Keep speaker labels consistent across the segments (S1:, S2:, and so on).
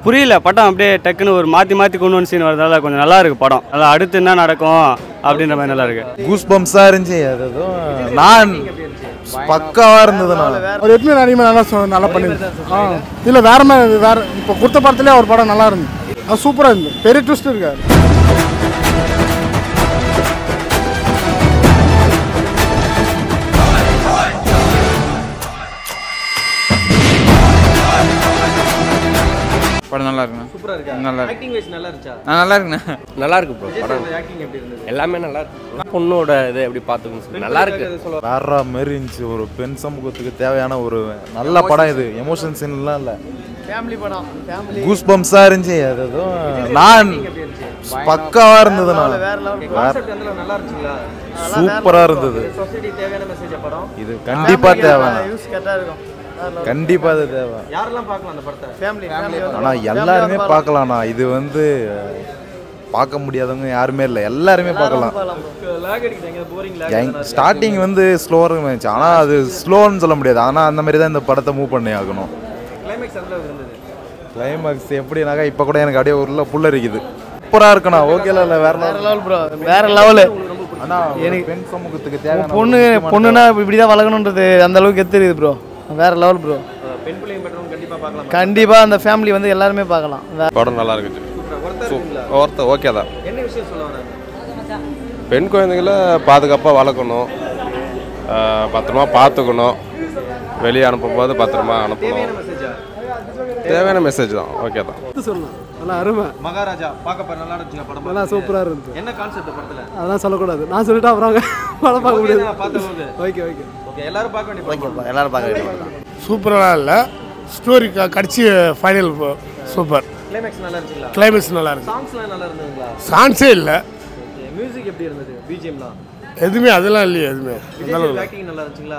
S1: புரியல படம் அப்படியே டக்குன்னு ஒரு மாற்றி மாற்றி கொண்டு வந்து சீன் வரதால கொஞ்சம் நல்லா இருக்கு படம் நல்லா அடுத்து என்ன நடக்கும் அப்படின்ற மாதிரி நல்லா இருக்கு
S2: கூஸ் பம்ப்ஸாக இருந்துச்சு அது எதுவும் நான் பக்காவாக இருந்தது நான்
S3: அவர் எப்பயுமே நிறைய நல்லா சொ- நல்லா பண்ணியிருந்தார் ஆ இல்லை வேற மாதிரி வேற இப்போ கொடுத்த படத்துலேயே அவர் படம் நல்லா இருந்து அது சூப்பராக இருந்து பெரிய ட்விஸ்ட் இருக்காரு
S4: படம் நல்லா இருக்குண்ணா
S5: சூப்பரா இருக்கா
S4: நல்லா இருக்கு.
S5: ஆக்டிங் வைஸ் நல்லா இருந்துச்சா
S4: ஆ நல்லா இருக்குண்ணா
S6: நல்லா இருக்கு ப்ரோ படம்
S5: ஆக்டிங் எப்படி இருந்தது
S6: எல்லாமே நல்லா இருக்கு பொண்ணோட இது எப்படி பார்த்துக்கணும் சொல்லி நல்லா இருக்கு
S5: சொல்ல
S2: வேற மாரி இருந்துச்சு ஒரு பெண் சமூகத்துக்கு தேவையான ஒரு நல்ல படம் இது எமோஷன் சீன்லாம் இல்லை
S3: ஃபேமிலி படம் ஃபேமிலி
S2: கூஸ் பம்ப்ஸாக இருந்துச்சு அது எதுவும் நான் பக்காவாக இருந்தது நான்
S5: கான்செப்ட் வந்து நல்லா இருந்துச்சுங்களா
S2: சூப்பராக இருந்தது
S5: சொசைட்டி தேவையான மெசேஜ் படம்
S2: இது கண்டிப்பாக தேவை
S3: யூஸ் கரெக்டாக இருக்கும்
S2: கண்டிப்பாக அது தேவை
S5: யாரெல்லாம் பார்க்கலாம் அந்த படத்தை
S3: ஃபேமிலி ஃபேமிலி
S2: ஆனால் எல்லாருமே பார்க்கலாம்ண்ணா இது வந்து பார்க்க முடியாதவங்க யாருமே இல்லை எல்லாருமே பார்க்கலாம்
S5: லாக் அடிக்குதாங்க போரிங் லாக்
S2: ஸ்டார்டிங் வந்து ஸ்லோவாக இருந்துச்சு ஆனால் அது ஸ்லோன்னு சொல்ல முடியாது ஆனால் அந்த மாதிரி தான் இந்த படத்தை மூவ் பண்ணி ஆகணும்
S5: கிளைமேக்ஸ் அந்த அளவுக்கு இருந்தது
S2: கிளைமாக்ஸ் எப்படினாக்கா இப்போ கூட எனக்கு அப்படியே உள்ள புள்ள இருக்குது சூப்பராக இருக்குண்ணா ஓகேல இல்லை வேற level.
S3: லெவல் ப்ரோ வேற லெவலு
S2: ஆனா எனக்கு பெண் சமூகத்துக்கு தேவையான
S3: பொண்ணு பொண்ணுனா இப்படி தான் வளர்க்கணுன்றது அந்த அளவுக்கு தெரியுது ப்ரோ வேற லெவல் ப்ரோ
S5: பெண் பிள்ளைங்க பெற்றவங்க கண்டிப்பா பார்க்கலாம்
S3: கண்டிப்பாக அந்த ஃபேமிலி வந்து எல்லாருமே பார்க்கலாம்
S7: படம் நல்லா இருக்குது
S5: ஒருத்தர் இருக்குங்களா
S7: ஒருத்த ஓகே தான்
S5: என்ன விஷயம் சொல்ல வராங்க
S7: பெண் குழந்தைகளை பாதுகாப்பாக வளர்க்கணும் ஆஹ் பத்திரமா பார்த்துக்கணும் வெளியே அனுப்பும்போது பத்திரமா அனுப்பணும்
S5: மெசேஜா
S7: தேவையான மெசேஜ் தான் ஓகே தான்
S3: சொல்லலாம் நல்லா அருமை
S5: மகாராஜா பார்க்க போற நல்லா இருந்துச்சுங்க படம்
S3: நல்லா சூப்பராக இருந்தது
S5: என்ன கான்செப்ட் படத்துல
S3: அதெல்லாம் சொல்லக்கூடாது நான் சொல்லிட்டு அப்புறம் படம் பார்க்க முடியாது
S5: பார்த்தபோது
S3: ஓகே ஓகே
S5: ஓகே எல்லாரும் பார்க்க வேண்டிய படம்
S6: எல்லாரும் பார்க்க
S8: சூப்பராக இல்லை ஸ்டோரி க கடிச்சு ஃபைனல் சூப்பர்
S5: கிளைமேக்ஸ் நல்லா இருந்துச்சுங்களா
S8: கிளைமேக்ஸ் நல்லா இருக்கு
S5: சாங்ஸ்லாம் நல்லா இருந்ததுங்களா
S8: சான்ஸே இல்லை
S5: ஓகே மியூசிக் எப்படி இருந்தது பிஜிஎம்லாம்
S8: எதுவுமே அதெல்லாம் இல்லையே எதுவுமே
S5: விஜய் ஆக்டிங் நல்லா இருந்துச்சுங்களா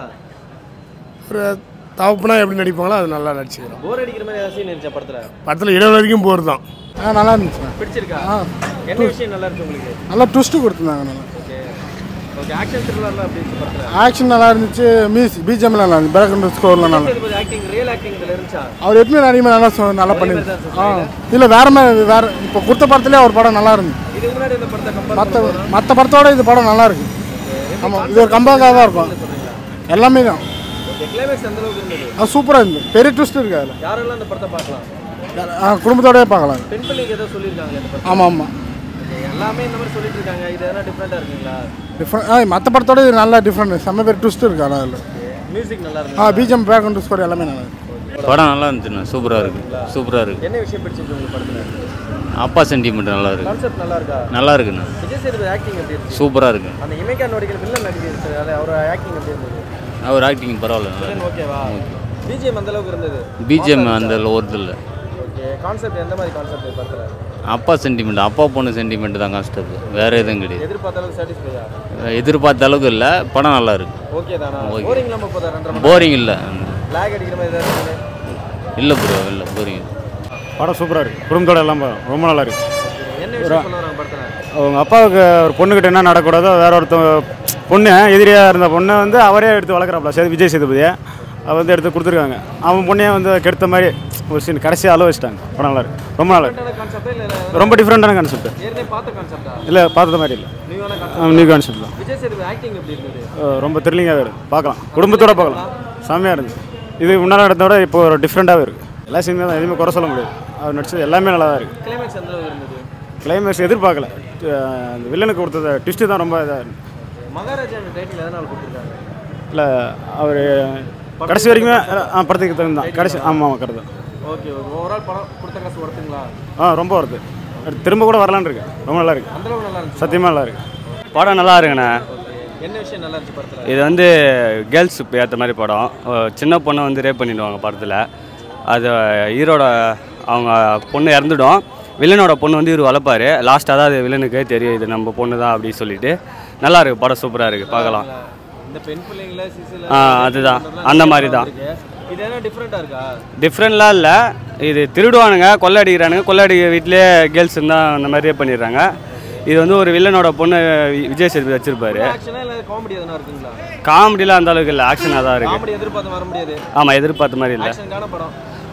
S8: ஒரு தவப்புனா எப்படி நடிப்பாங்களோ அது நல்லா நடிச்சுக்கிறோம்
S5: போர் அடிக்கிற மாதிரி ஏதாவது சீன் இருந்துச்சா படத்துல
S8: படத்தில் இடம் வரைக்கும் போகிறது தான்
S3: ஆ நல்லா இருந்துச்சு
S5: பிடிச்சிருக்கா என்ன விஷயம் நல்லா இருக்கு உங்களுக்கு
S3: நல்லா ட்விஸ்ட்டு கொடுத்துருந்தாங்க நல்லா
S5: ஓகே ஓகே ஆக்ஷன் த்ரில்லர்லாம் அப்படி இருந்துச்சு படத்துல
S3: ஆக்ஷன் நல்லா இருந்துச்சு மியூசிக் பிஜிஎம் நல்லா இருந்துச்சு பேக்ரவுண்ட் ஸ்கோர்லாம் நல்லா
S5: சேதுபதி ஆக்டிங் ரியல் ஆக்டிங் இதுல இருந்துச்சா
S3: அவர் எப்பயுமே நிறைய நல்லா சொ- நல்லா பண்ணியிருந்தார் ஆ இல்லை வேற மாதிரி வேற இப்போ கொடுத்த படத்துலேயே அவர் படம் நல்லா இருந்து
S5: இதுக்கு முன்னாடி இந்த படத்தை கம்பேர்
S3: மற்ற மற்ற படத்தோட இது படம் நல்லா இருக்கு ஆமாம் இது ஒரு கம்பேக்காக தான் இருக்கும் எல்லாமே தான்
S5: ஓகே கிளைமேக்ஸ் அந்த அளவுக்கு இருந்தது
S3: அது சூப்பராக இருந்தது பெரிய ட்விஸ்ட் இருக்கு அதில்
S5: யாரெல்லாம் இந்த படத்தை பார்க்கலாம்
S3: ஆ, குடும்பத்தோடயே பார்க்கலாம்
S5: பெண் பிள்ளைக்கு ஏதோ சொல்லியிருக்காங்க இந்த படத்தை
S3: ஆமாம் ஆமாம்
S5: Okay, எல்லாமே இந்த மாதிரி சொல்லிட்டு இருக்காங்க இது எதனா டிஃப்ரெண்டா இருக்குங்களா
S3: டிஃப்ரெண்ட் ஆ மற்ற படத்தோட இது நல்லா டிஃப்ரெண்ட் செம்ம பேர் ட்விஸ்ட் இருக்கு ஆனால் அதில்
S5: மியூசிக் நல்லா இருக்கு
S3: ஆ பிஜிஎம் பேக்ரவுண்ட் ஸ்கோர் எல்லாமே நல்லா இருக்கு
S9: படம் நல்லா இருந்துச்சுண்ணா சூப்பராக இருக்குது சூப்பராக இருக்குது
S5: என்ன விஷயம் பிடிச்சிருக்கு உங்களுக்கு படத்துல
S9: அப்பா சென்டிமெண்ட் நல்லா இருக்கு
S5: கான்செப்ட் நல்லா இருக்கா
S9: நல்லா இருக்குண்ணா
S5: விஜய் சேதுபதி ஆக்டிங் எப்படி இருக்கு
S9: சூப்பராக இருக்கு
S5: அந்த இமைக்கா நோடிகள் வில்லன் நடிகர் அது அவர் ஆக்டிங் எப்படி இருந்தது
S9: அவர் ஆக்டிங் பரவாயில்ல
S5: வில்லன் ஓகேவா பிஜிஎம் அந்த அளவுக்கு இருந்தது
S9: பிஜிஎம் அந்த ஒரு இல்லை
S5: ஓகே கான்செப்ட் எந்த மாதிரி கான்செப்ட் படத்துல
S9: அப்பா சென்டிமெண்ட் அப்பா பொண்ணு சென்டிமெண்ட் தான் கான்ஸ்டப் வேறு எதுவும் கிடையாது
S5: எதிர்பார்த்த அளவுக்கு சாட்டிஸ்ஃபையா
S9: எதிர்பார்த்த அளவுக்கு இல்லை படம் நல்லா இருக்கு
S5: ஓகே தானா போரிங் இல்லாம போதா ரெண்டரை மணி
S9: போரிங் இல்லை
S5: லேக் அடிக்கிற மாதிரி ஏதாவது இருக்குது
S9: இல்லை ப்ரோ இல்லை போரிங்
S1: படம் சூப்பராக இருக்குது குடும்பத்தோட எல்லாம் ரொம்ப நல்லா இருக்கு
S5: என்ன விஷயம் சொல்ல வராங்க படத்துல
S1: அவங்க அப்பாவுக்கு ஒரு பொண்ணுக்கிட்ட என்ன நடக்கூடாதோ வேற ஒருத்தவங்க பொண்ணு எதிரியாக இருந்த பொண்ணை வந்து அவரே எடுத்து வளர்க்குறாப்ல சேது விஜய் சேதுபதியை அவ வந்து எடுத்து கொடுத்துருக்காங்க அவன் பொண்ணையே வந்து கெடுத்த மாதிரி ஒரு சீன் கடைசியாக அளவு வச்சிட்டாங்க படம் நல்லா இருக்கு ரொம்ப நல்லா இருக்கு
S5: கான்செப்ட் இல்ல
S1: ரொம்ப டிஃப்ரெண்டான கான்செப்ட்
S5: ஏற்கனவே பார்த்த கான்செப்டா
S1: இல்லை பார்த்தது மாதிரி இல்லை
S5: நியூவான கான்செப்ட்
S1: நியூ கான்செப்ட் தான்
S5: விஜய் சேதுபதி ஆக்டிங் எப்படி இருந்தது
S1: அஹ் ரொம்ப த்ரில்லிங்காகவே இருக்குது பார்க்கலாம் குடும்பத்தோட பார்க்கலாம் செம்மையாக இருந்துச்சு இது முன்னாடி நடந்த விட இப்போ ஒரு டிஃப்ரெண்ட்டாகவே இருக்குது எல்லா சீனுமே தான் எதுவுமே குறை சொல்ல முடியாது அவர் நடிச்சது எல்லாமே நல்லா தான் இருக்குது
S5: கிளைமேக்ஸ் எந்த அளவுக்கு இருந்தது
S1: கிளைமேக்ஸ் எதிர்பார்க்கல அஹ் அந்த வில்லனுக்கு கொடுத்தது ட்விஸ்ட்டு தான் ரொம்ப இதாக இருந்துச்சு
S5: மகாராஜா டைட்டில் எதனால் கொடுத்துருக்காங்க
S1: இல்லை அவர் கடைசி வரைக்குமே ஆ படத்துக்கு தகுந்தான் கடைசி ஆமாம் ஆமாம் கரெக்டு
S5: ஓகே ஓவரால் படம் கொடுத்த காசு ஒர்த்துங்களா
S1: ஆ ரொம்ப வருது அடுத்து திரும்ப கூட வரலான்னு இருக்கு ரொம்ப நல்லா இருக்கு
S5: அந்த அளவுக்கு நல்லா இருந்துச்சு
S1: சத்தியமாக நல்லா இருக்கு
S10: படம் நல்லா இருக்குண்ணே
S5: என்ன விஷயம் நல்லா இருந்துச்சு படத்துல
S10: இது வந்து கேர்ள்ஸுக்கு ஏற்ற மாதிரி படம் அஹ் சின்ன பொண்ணை வந்து ரேப் பண்ணிடுவாங்க படத்தில் அது ஹீரோட அவங்க பொண்ணு இறந்துடும் வில்லனோட பொண்ணு வந்து இவர் வளர்ப்பாரு லாஸ்ட்டாக தான் அது வில்லனுக்கு தெரியும் இது நம்ம பொண்ணு தான் அப்படின்னு சொல்லிட்டு நல்லா இருக்கு படம் சூப்பராக இருக்குது பார்க்கலாம்
S5: இந்த பெண் பிள்ளைங்கள சிசில
S10: ஆ அதுதான் அந்த மாதிரி தான்
S5: இது என்ன டிஃப்ரெண்டா இருக்கா
S10: டிஃப்ரெண்ட்லாம் இல்லை இது திருடுவானுங்க கொள்ளை அடிக்கிறானுங்க கொள்ளை அடிக்கிற வீட்டிலே கேர்ள்ஸ் தான் அந்த மாதிரி ரேப் பண்ணிடுறாங்க இது வந்து ஒரு வில்லனோட பொண்ணு வி- விஜய் சேதுபதி வச்சிருப்பாரு
S5: ஆக்ஷனா இல்ல காமெடி எதனா இருக்குங்களா
S10: காமெடிலாம் அந்த அளவுக்கு இல்லை ஆக்ஷனாக தான் இருக்குது
S5: காமெடி எதிர்பார்த்து வர முடியாது
S10: ஆமாம் எதிர்பார்த்த மாதிரி இல்லை
S5: ஆக்ஷனுக்கான படம்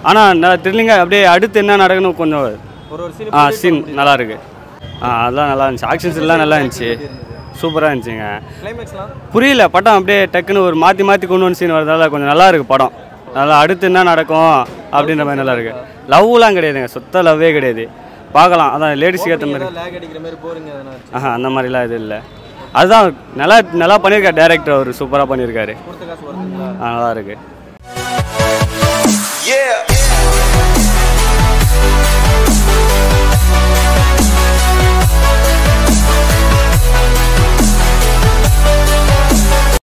S10: ஆனால் த்ரில்லிங்காக அப்படியே அடுத்து என்ன நடக்கணும் கொஞ்சம்
S5: ஒரு ஒரு
S10: ஆ
S5: சீன்
S10: சீன் நல்லா இருக்கு ஆ அதெல்லாம் நல்லா இருந்துச்சு ஆக்ஷன்ஸ் எல்லாம் நல்லா இருந்துச்சு சூப்பராக இருந்துச்சுங்க
S5: கிளைமேக்ஸ்லாம்
S10: புரியல படம் அப்படியே டக்குன்னு ஒரு மாற்றி மாற்றி கொண்டு வந்து சீன் வரதால கொஞ்சம் நல்லா இருக்கு படம் நல்லா அடுத்து என்ன நடக்கும் அப்படின்ற மாதிரி நல்லா இருக்கு லவ்லாம் கிடையாதுங்க சுத்த லவ்வே கிடையாது பார்க்கலாம் அதான் லேடிஸ்க்கு ஏற்ற மாதிரி
S5: லேக் அடிக்கிற மாதிரி போரிங் எதனா இருந்துச்சு
S10: ஆஹா அந்த மாதிரிலாம் இது இல்லை அதுதான் நல்லா நல்லா பண்ணியிருக்காரு டேரக்டர் அவர் சூப்பராக பண்ணியிருக்காரு
S5: கொடுத்த காசு வருதுங்களா
S10: ஆ, நல்லா இருக்கு
S4: Yeah.